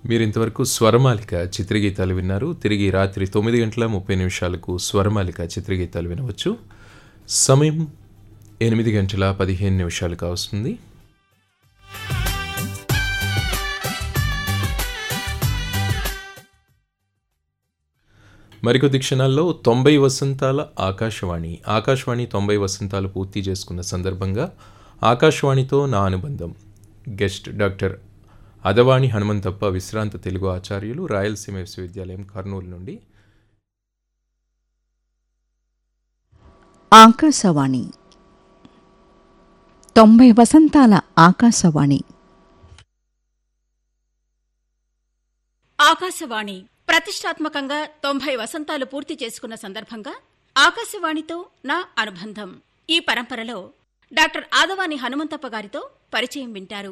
మీరు ఇంతవరకు స్వరమాలిక చిత్రగీతాలు విన్నారు తిరిగి రాత్రి తొమ్మిది గంటల ముప్పై నిమిషాలకు స్వరమాలిక చిత్రగీతాలు వినవచ్చు సమయం ఎనిమిది గంటల పదిహేను నిమిషాలు కావస్తుంది మరికొద్ది క్షణాల్లో తొంభై వసంతాల ఆకాశవాణి ఆకాశవాణి తొంభై వసంతాలు పూర్తి చేసుకున్న సందర్భంగా ఆకాశవాణితో నా అనుబంధం గెస్ట్ డాక్టర్ అదవాణి హనుమంతప్ప విశ్రాంత తెలుగు ఆచార్యులు రాయలసీమ విశ్వవిద్యాలయం కర్నూలు నుండి ఆకాశవాణి తొంభై వసంతాల ఆకాశవాణి ఆకాశవాణి ప్రతిష్టాత్మకంగా తొంభై వసంతాలు పూర్తి చేసుకున్న సందర్భంగా ఆకాశవాణితో నా అనుబంధం ఈ పరంపరలో డాక్టర్ ఆదవాని హనుమంతప్ప గారితో పరిచయం వింటారు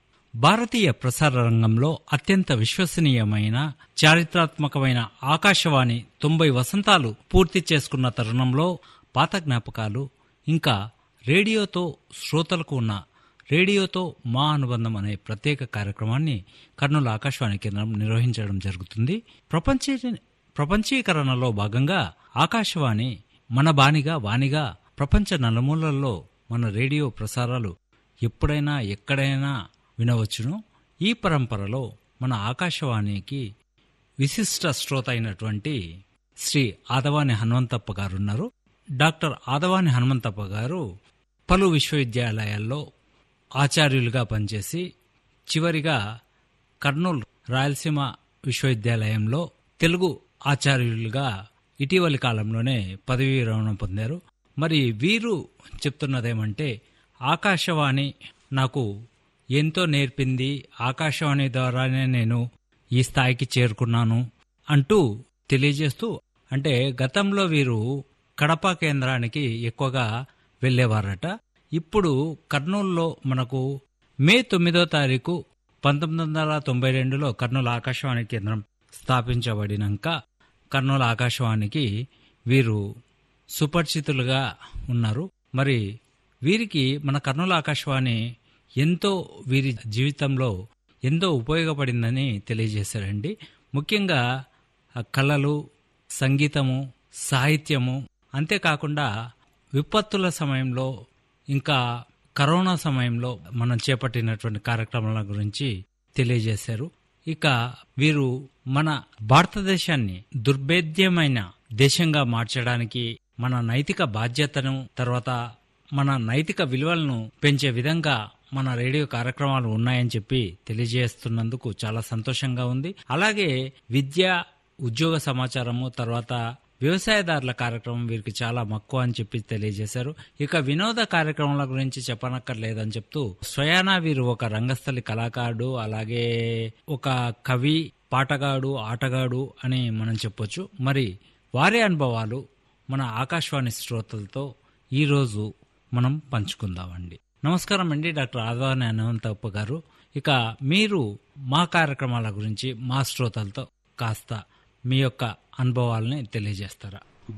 భారతీయ ప్రసార రంగంలో అత్యంత విశ్వసనీయమైన చారిత్రాత్మకమైన ఆకాశవాణి తొంభై వసంతాలు పూర్తి చేసుకున్న తరుణంలో పాత జ్ఞాపకాలు ఇంకా రేడియోతో శ్రోతలకు ఉన్న రేడియోతో మా అనుబంధం అనే ప్రత్యేక కార్యక్రమాన్ని కర్నూలు ఆకాశవాణి కేంద్రం నిర్వహించడం జరుగుతుంది ప్రపంచ ప్రపంచీకరణలో భాగంగా ఆకాశవాణి మన బానిగా వాణిగా ప్రపంచ నలుమూలల్లో మన రేడియో ప్రసారాలు ఎప్పుడైనా ఎక్కడైనా వినవచ్చును ఈ పరంపరలో మన ఆకాశవాణికి విశిష్ట శ్రోత అయినటువంటి శ్రీ ఆదవాని హనుమంతప్ప గారు ఉన్నారు డాక్టర్ ఆదవాని హనుమంతప్ప గారు పలు విశ్వవిద్యాలయాల్లో ఆచార్యులుగా పనిచేసి చివరిగా కర్నూలు రాయలసీమ విశ్వవిద్యాలయంలో తెలుగు ఆచార్యులుగా ఇటీవలి కాలంలోనే పదవీ విరమణ పొందారు మరి వీరు చెప్తున్నదేమంటే ఆకాశవాణి నాకు ఎంతో నేర్పింది ఆకాశవాణి ద్వారానే నేను ఈ స్థాయికి చేరుకున్నాను అంటూ తెలియజేస్తూ అంటే గతంలో వీరు కడప కేంద్రానికి ఎక్కువగా వెళ్ళేవారట ఇప్పుడు కర్నూలులో మనకు మే తొమ్మిదో తారీఖు పంతొమ్మిది వందల తొంభై రెండులో కర్నూలు ఆకాశవాణి కేంద్రం స్థాపించబడినాక కర్నూలు ఆకాశవాణికి వీరు సుపరిచితులుగా ఉన్నారు మరి వీరికి మన కర్నూలు ఆకాశవాణి ఎంతో వీరి జీవితంలో ఎంతో ఉపయోగపడిందని తెలియజేశారండి ముఖ్యంగా ఆ కళలు సంగీతము సాహిత్యము అంతేకాకుండా విపత్తుల సమయంలో ఇంకా కరోనా సమయంలో మనం చేపట్టినటువంటి కార్యక్రమాల గురించి తెలియజేశారు ఇక వీరు మన భారతదేశాన్ని దుర్భేద్యమైన దేశంగా మార్చడానికి మన నైతిక బాధ్యతను తర్వాత మన నైతిక విలువలను పెంచే విధంగా మన రేడియో కార్యక్రమాలు ఉన్నాయని చెప్పి తెలియజేస్తున్నందుకు చాలా సంతోషంగా ఉంది అలాగే విద్య ఉద్యోగ సమాచారము తర్వాత వ్యవసాయదారుల కార్యక్రమం వీరికి చాలా మక్కువ అని చెప్పి తెలియజేశారు ఇక వినోద కార్యక్రమాల గురించి చెప్పనక్కర్లేదని చెప్తూ స్వయానా వీరు ఒక రంగస్థలి కళాకారుడు అలాగే ఒక కవి పాటగాడు ఆటగాడు అని మనం చెప్పొచ్చు మరి వారి అనుభవాలు మన ఆకాశవాణి శ్రోతలతో ఈరోజు మనం పంచుకుందామండి నమస్కారం అండి డాక్టర్ ఆదవాని అనంతప్ప గారు ఇక మీరు మా కార్యక్రమాల గురించి మా శ్రోతలతో కాస్త మీ యొక్క అనుభవాలని తెలియజేస్తారా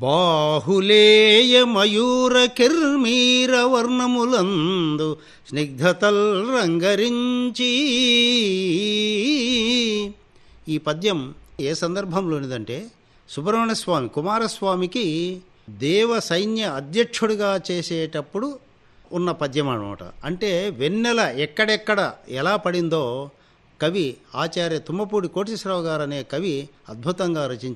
బాహులేయ మయూర కిర్మీర వర్ణములందు స్నిగ్ధతల్ రంగరించి ఈ పద్యం ఏ సందర్భంలోనిదంటే సుబ్రహ్మణ్య స్వామి కుమారస్వామికి దేవ సైన్య అధ్యక్షుడిగా చేసేటప్పుడు ఉన్న పద్యం అనమాట అంటే వెన్నెల ఎక్కడెక్కడ ఎలా పడిందో కవి ఆచార్య తుమ్మపూడి కోటేశ్వరరావు గారు అనే కవి అద్భుతంగా రచించారు